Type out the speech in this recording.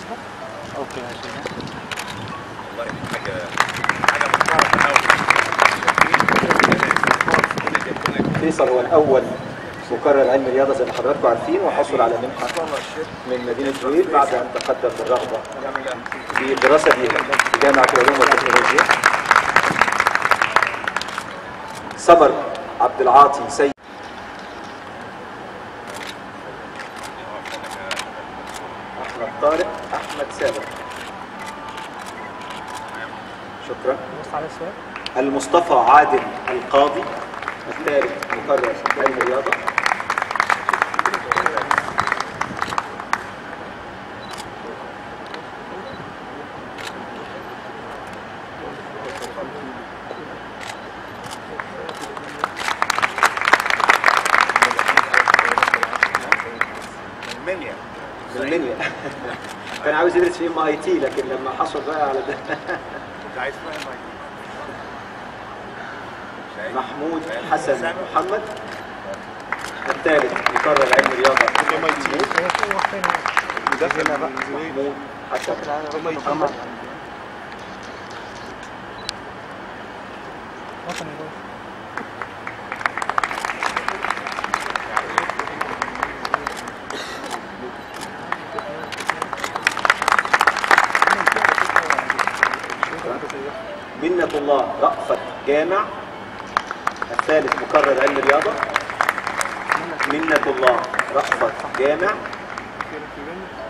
اوكي ماشي والله دي حاجه حاجه محترمه قوي فيصل هو الاول مكرر علم رياضه زي ما حضراتكم عارفين وحصل على منحه من مدينه زويل بعد ان تقدم بالرغبه في الدراسه بيها في جامعه العلوم والتكنولوجيا سمر عبد العاطي سيد احمد طارق احمد سابق شكرا بص على السؤال المصطفى عادل القاضي الثالث مقرر علم الرياضة المنيا من المنيا كان عاوز يدرس في ام اي تي لكن لما حصل بقى على ده انت عايز تروح المايك محمود حسن محمد الثالث مقرر علم رياضة هو في واحد تاني محمود حسن محمد وطني هو. منة الله رأفت جامع الثالث مقرر علم رياضة منة الله رأفت جامع